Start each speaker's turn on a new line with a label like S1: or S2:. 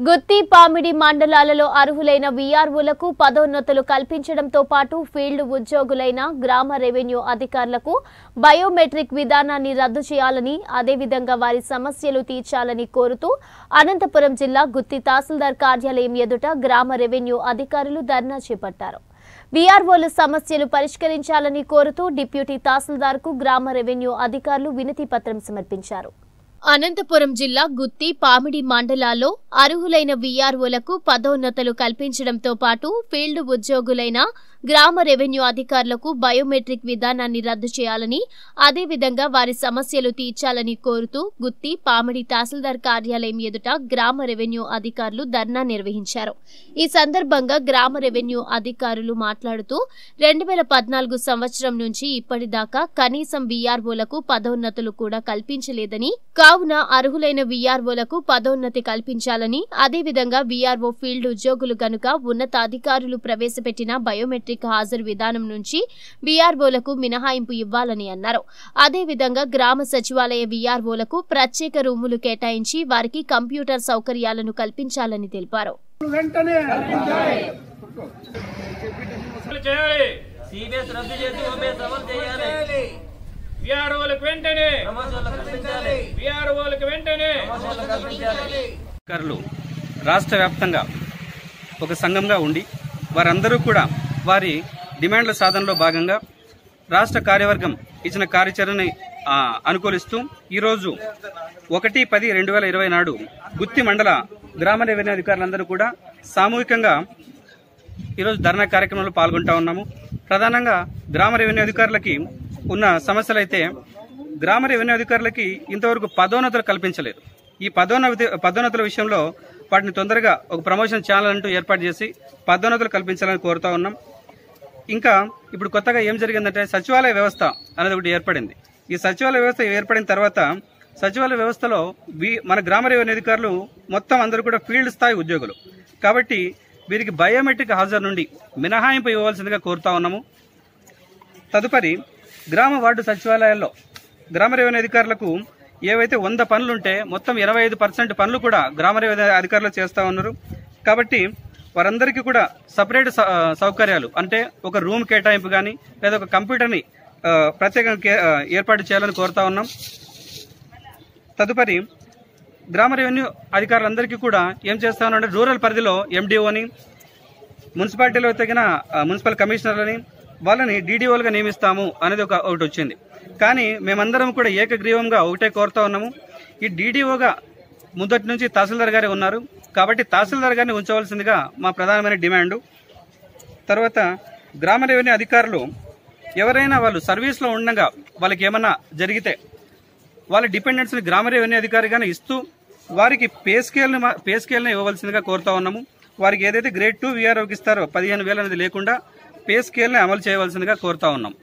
S1: గుత్తి పామిడి మండలాలలో అర్హులైన వీఆర్ఓలకు పదోన్నతులు కల్పించడంతో పాటు ఫీల్డ్ ఉద్యోగులైన గ్రామ రెవెన్యూ అధికారులకు బయోమెట్రిక్ విధానాన్ని రద్దు చేయాలని అదేవిధంగా వారి సమస్యలు తీర్చాలని కోరుతూ అనంతపురం జిల్లా గుత్తి తహసీల్దార్ కార్యాలయం ఎదుట గ్రామ రెవెన్యూ అధికారులు ధర్నా చేపట్టారు వీఆర్ఓలు సమస్యలు పరిష్కరించాలని కోరుతూ డిప్యూటీ తహసీల్దార్కు గ్రామ రెవెన్యూ అధికారులు వినతి పత్రం సమర్పించారు అనంతపురం జిల్లా గుత్తి పామిడి మండలాల్లో అర్హులైన వీఆర్ఓలకు పదోన్నతులు కల్పించడంతో పాటు ఫీల్డ్ ఉద్యోగులైన గ్రామ రెవెన్యూ అధికారులకు బయోమెట్రిక్ విధానాన్ని రద్దు చేయాలని అదేవిధంగా వారి సమస్యలు తీర్చాలని కోరుతూ గుత్తి పామిడి తహసీల్దార్ కార్యాలయం ఎదుట గ్రామ రెవెన్యూ అధికారులు ధర్నా నిర్వహించారు ఈ సందర్భంగా గ్రామ రెవెన్యూ అధికారులు మాట్లాడుతూ రెండు వేల పద్నాలుగు సంవత్సరం నుంచి ఇప్పటిదాకా కనీసం వీఆర్ఓలకు పదోన్నతులు కూడా కల్పించలేదని కావున అర్హులైన వీఆర్ఓలకు పదోన్నతి కల్పించాలని అదేవిధంగా వీఆర్ఓ ఫీల్డ్ ఉద్యోగులు గనుక ఉన్నతాధికారులు ప్రవేశపెట్టిన బయోమెట్రిక్ హాజరు విధానం నుంచి వీఆర్ఓలకు మినహాయింపు ఇవ్వాలని అన్నారు అదేవిధంగా గ్రామ సచివాలయ వీఆర్ఓలకు ప్రత్యేక రూములు కేటాయించి వారికి కంప్యూటర్ సౌకర్యాలను కల్పించాలని తెలిపారు
S2: వెంటనే
S3: అమలు చేయాలి
S4: సిబిఎస్ రద్దు చేసి ఓబీఎస్ అమలు చేయాలి
S3: విఆర్ఓలకు వెంటనే
S4: ప్రమోషన్లు కల్పించాలి
S3: విఆర్ఓలకు వెంటనే
S4: ప్రమోషన్లు కల్పించాలి
S5: అధికారులు రాష్ట్ర వ్యాప్తంగా ఒక సంఘంగా ఉండి వారందరూ కూడా వారి డిమాండ్ల సాధనలో భాగంగా రాష్ట్ర కార్యవర్గం ఇచ్చిన కార్యాచరణని ఆ, అనుకూలిస్తూ ఈరోజు ఒకటి పది రెండు వేల ఇరవై నాడు గుత్తి మండల గ్రామ రెవెన్యూ అధికారులందరూ కూడా సామూహికంగా ఈరోజు ధర్నా కార్యక్రమంలో పాల్గొంటా ఉన్నాము ప్రధానంగా గ్రామ రెవెన్యూ అధికారులకి ఉన్న సమస్యలైతే గ్రామ రెవెన్యూ అధికారులకి ఇంతవరకు పదోన్నతులు కల్పించలేదు ఈ పదోన్నతి పదోన్నతుల విషయంలో వాటిని తొందరగా ఒక ప్రమోషన్ ఛానల్ అంటూ ఏర్పాటు చేసి పదోన్నతులు కల్పించాలని కోరుతా ఉన్నాం ఇంకా ఇప్పుడు కొత్తగా ఏం జరిగిందంటే సచివాలయ వ్యవస్థ అనేది ఒకటి ఏర్పడింది ఈ సచివాలయ వ్యవస్థ ఏర్పడిన తర్వాత సచివాలయ వ్యవస్థలో వీ- మన గ్రామ రెవెన్యూ అధికారులు మొత్తం అందరూ కూడా ఫీల్డ్ స్థాయి ఉద్యోగులు కాబట్టి వీరికి బయోమెట్రిక్ హాజరు నుండి మినహాయింపు ఇవ్వవలసిందిగా కోరుతా ఉన్నాము తదుపరి గ్రామ వార్డు సచివాలయాల్లో గ్రామ రెవెన్యూ అధికారులకు ఏవైతే వంద పనులుంటే మొత్తం ఇరవై ఐదు పర్సెంట్ పనులు కూడా గ్రామ రెవెన్యూ అధికారులు చేస్తా ఉన్నారు కాబట్టి వారందరికీ కూడా సపరేట్ స- ఆ, సౌకర్యాలు అంటే ఒక రూమ్ కేటాయింపు కానీ లేదా ఒక కంప్యూటర్ని ఆ, ప్రత్యేకంగా కే- ఆ, ఏర్పాటు చేయాలని కోరుతా ఉన్నాం తదుపరి గ్రామ రెవెన్యూ అధికారులందరికీ కూడా ఏం చేస్తా ఉన్నారంటే రూరల్ పరిధిలో ఎండిఓని మున్సిపాలిటీలో తగిన ఆ, మున్సిపల్ కమిషనర్లని వాళ్ళని డీడీఓలుగా నియమిస్తాము అనేది ఒక ఒకటి వచ్చింది కానీ మేమందరం కూడా ఏకగ్రీవంగా ఒకటే కోరుతా ఉన్నాము ఈ డీడీఓగా మొదటి నుంచి తహసీల్దార్ గారే ఉన్నారు కాబట్టి తహసీల్దార్ గారిని ఉంచవలసిందిగా మా ప్రధానమైన డిమాండు తర్వాత గ్రామ రెవెన్యూ అధికారులు ఎవరైనా వాళ్ళు సర్వీస్లో ఉండగా వాళ్ళకి ఏమన్నా జరిగితే వాళ్ళ డిపెండెంట్స్ ని గ్రామ రెవెన్యూ అధికారిగానే ఇస్తూ వారికి పే స్కేల్ పే స్కేల్ ఇవ్వవలసిందిగా కోరుతా ఉన్నాము వారికి ఏదైతే గ్రేడ్ టూ వీఆర్ఓకి ఇస్తారో పదిహేను వేలు అనేది లేకుండా పే స్కేల్ ని అమలు చేయవలసిందిగా కోరుతా ఉన్నాం